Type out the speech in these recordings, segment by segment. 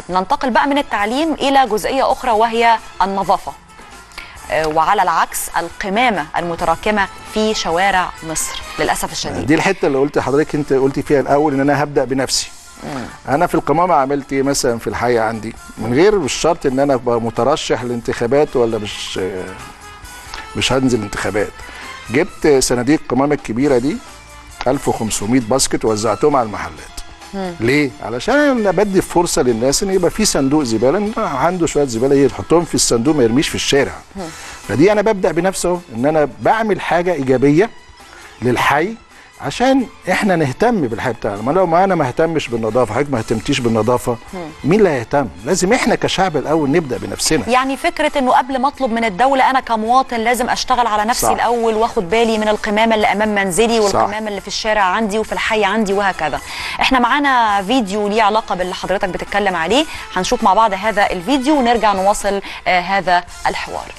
ننتقل بقى من التعليم الى جزئيه اخرى وهي النظافه آه، وعلى العكس القمامه المتراكمه في شوارع مصر للاسف الشديد دي الحته اللي قلت لحضرتك انت قلتي فيها الاول ان انا هبدا بنفسي انا في القمامه عملت ايه مثلا في الحي عندي من غير مش شرط ان انا ابقى مترشح للانتخابات ولا مش مش هنزل انتخابات جبت صناديق القمامه الكبيره دي 1500 باسكت وزعتهم على المحلات ليه؟ علشان انا بدي فرصه للناس ان يبقى في صندوق زباله إن عنده شويه زباله يحطهم في الصندوق ما يرميش في الشارع. فدي انا ببدا بنفسي اهو ان انا بعمل حاجه ايجابيه للحي عشان احنا نهتم بالحي بتاعنا ما لو ما انا ما اهتمش بالنظافه حضرتك ما اهتمتيش بالنظافه مين اللي هيهتم لازم احنا كشعب الاول نبدا بنفسنا يعني فكره انه قبل ما اطلب من الدوله انا كمواطن لازم اشتغل على نفسي صح. الاول واخد بالي من القمامه اللي امام منزلي صح. والقمامه اللي في الشارع عندي وفي الحي عندي وهكذا احنا معانا فيديو ليه علاقه باللي حضرتك بتتكلم عليه هنشوف مع بعض هذا الفيديو ونرجع نواصل آه هذا الحوار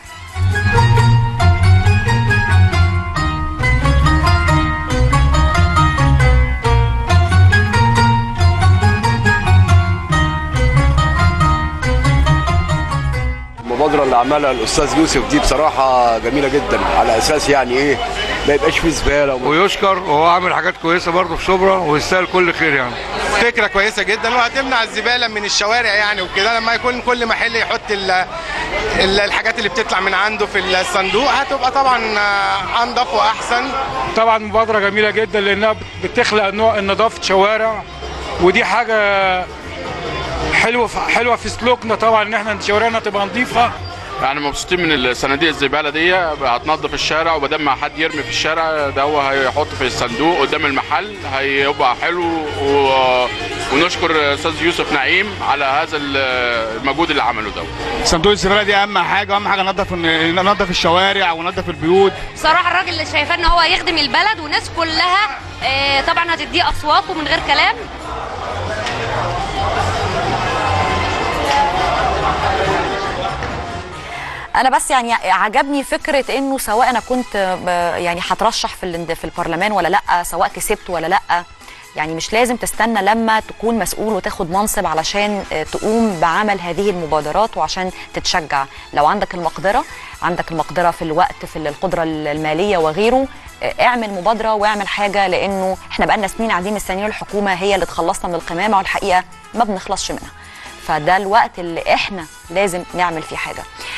المبادرة اللي عملها الأستاذ يوسف دي بصراحة جميلة جدا على أساس يعني إيه ما يبقاش فيه زبالة وما ويشكر وهو عامل حاجات كويسه برضه في شبرا ويستاهل كل خير يعني فكره كويسه جدا وهتمنع الزباله من الشوارع يعني وكده لما يكون كل محل يحط ال ال الحاجات اللي بتطلع من عنده في الصندوق هتبقى طبعا آه، انضف واحسن طبعا مبادره جميله جدا لانها بتخلق نوع نظافه شوارع ودي حاجه حلوه في حلوه في سلوكنا طبعا ان احنا شوارعنا تبقى نظيفه يعني مبسوطين من الصناديق الزباله دي هتنظف الشارع وبدل ما حد يرمي في الشارع ده هو هيحط في الصندوق قدام المحل هيبقى حلو و... ونشكر استاذ يوسف نعيم على هذا المجهود اللي عمله ده صندوق الزباله دي اهم حاجه اهم حاجه ننظف ننظف الشوارع وننظف البيوت بصراحه الراجل اللي شايفاه ان هو يخدم البلد والناس كلها آه، طبعا هتديه اصوات ومن غير كلام انا بس يعني عجبني فكره انه سواء انا كنت ب- يعني هترشح في الاند- في البرلمان ولا لا سواء كسبت ولا لا يعني مش لازم تستنى لما تكون مسؤول وتاخد منصب علشان آه، تقوم بعمل هذه المبادرات وعشان تتشجع لو عندك المقدره عندك المقدره في الوقت في القدره الماليه وغيره آه، اعمل مبادره واعمل حاجه لانه احنا بقالنا سنين قاعدين مستنيين الحكومه هي اللي تخلصنا من القمامه والحقيقه ما بنخلصش منها فده الوقت اللي احنا لازم نعمل فيه حاجه